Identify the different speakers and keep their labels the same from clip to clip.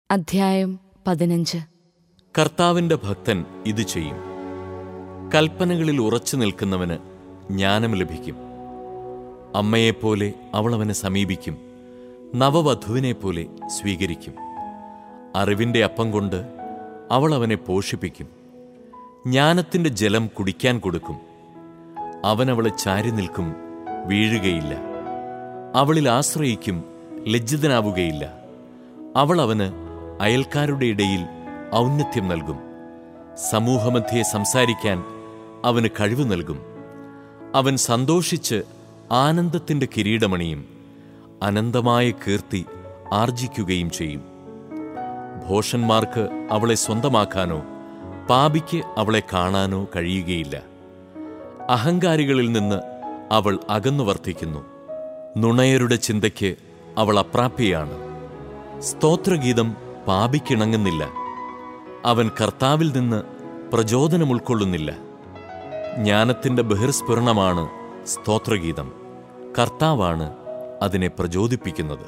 Speaker 1: അധ്യായം പതിനഞ്ച്
Speaker 2: കർത്താവിന്റെ ഭക്തൻ ഇത് ചെയ്യും കൽപ്പനകളിൽ ഉറച്ചു നിൽക്കുന്നവന് ജ്ഞാനം ലഭിക്കും അമ്മയെപ്പോലെ അവൾ അവനെ സമീപിക്കും നവവധുവിനെപ്പോലെ സ്വീകരിക്കും അറിവിന്റെ അപ്പം കൊണ്ട് അവൾ അവനെ പോഷിപ്പിക്കും ജ്ഞാനത്തിന്റെ ജലം കുടിക്കാൻ കൊടുക്കും അവൻ അവളെ ചാരി നിൽക്കും വീഴുകയില്ല അവളിൽ ആശ്രയിക്കും ലജ്ജിതനാവുകയില്ല അവൾ അവന് അയൽക്കാരുടെ ഇടയിൽ ഔന്നത്യം നൽകും സമൂഹമധ്യേ സംസാരിക്കാൻ അവന് കഴിവ് നൽകും അവൻ സന്തോഷിച്ച് ആനന്ദത്തിന്റെ കിരീടമണിയും അനന്തമായ കീർത്തി ആർജിക്കുകയും ചെയ്യും ഭോഷന്മാർക്ക് അവളെ സ്വന്തമാക്കാനോ പാപിക്ക് അവളെ കാണാനോ കഴിയുകയില്ല അഹങ്കാരികളിൽ നിന്ന് അവൾ അകന്നു വർത്തിക്കുന്നു നുണയരുടെ ചിന്തയ്ക്ക് അവൾ അപ്രാപ്യയാണ് സ്തോത്രഗീതം പാപിക്കിണങ്ങുന്നില്ല അവൻ കർത്താവിൽ നിന്ന് പ്രചോദനം ഉൾക്കൊള്ളുന്നില്ല ജ്ഞാനത്തിന്റെ ബഹിർസ്ഫുരണമാണ് സ്തോത്രഗീതം കർത്താവാണ് അതിനെ പ്രചോദിപ്പിക്കുന്നത്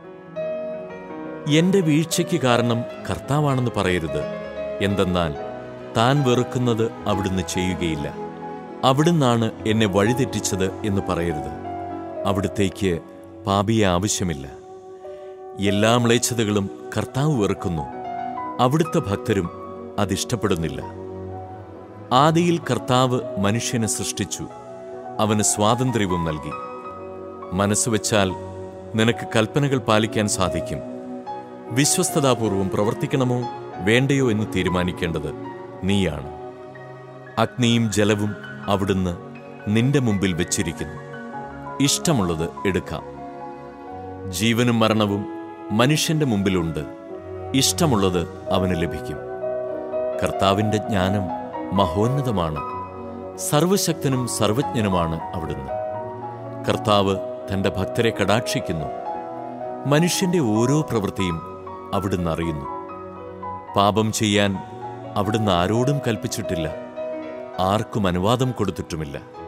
Speaker 2: എന്റെ വീഴ്ചയ്ക്ക് കാരണം കർത്താവാണെന്ന് പറയരുത് എന്തെന്നാൽ താൻ വെറുക്കുന്നത് അവിടുന്ന് ചെയ്യുകയില്ല അവിടുന്നാണ് എന്നെ വഴിതെറ്റിച്ചത് എന്ന് പറയരുത് അവിടുത്തേക്ക് പാപിയെ ആവശ്യമില്ല എല്ലാ മ്ലേച്ഛതകളും കർത്താവ് വെറുക്കുന്നു അവിടുത്തെ ഭക്തരും അതിഷ്ടപ്പെടുന്നില്ല ആദിയിൽ കർത്താവ് മനുഷ്യനെ സൃഷ്ടിച്ചു അവന് സ്വാതന്ത്ര്യവും നൽകി മനസ്സുവെച്ചാൽ നിനക്ക് കൽപ്പനകൾ പാലിക്കാൻ സാധിക്കും വിശ്വസ്തതാപൂർവം പ്രവർത്തിക്കണമോ വേണ്ടയോ എന്ന് തീരുമാനിക്കേണ്ടത് നീയാണ് അഗ്നിയും ജലവും അവിടുന്ന് നിന്റെ മുമ്പിൽ വെച്ചിരിക്കുന്നു ഇഷ്ടമുള്ളത് എടുക്കാം ജീവനും മരണവും മനുഷ്യന്റെ മുമ്പിലുണ്ട് ഇഷ്ടമുള്ളത് അവന് ലഭിക്കും കർത്താവിന്റെ ജ്ഞാനം മഹോന്നതമാണ് സർവശക്തനും സർവജ്ഞനുമാണ് അവിടുന്ന് കർത്താവ് തന്റെ ഭക്തരെ കടാക്ഷിക്കുന്നു മനുഷ്യന്റെ ഓരോ പ്രവൃത്തിയും അവിടുന്ന് അറിയുന്നു പാപം ചെയ്യാൻ അവിടുന്ന് ആരോടും കൽപ്പിച്ചിട്ടില്ല ആർക്കും അനുവാദം കൊടുത്തിട്ടുമില്ല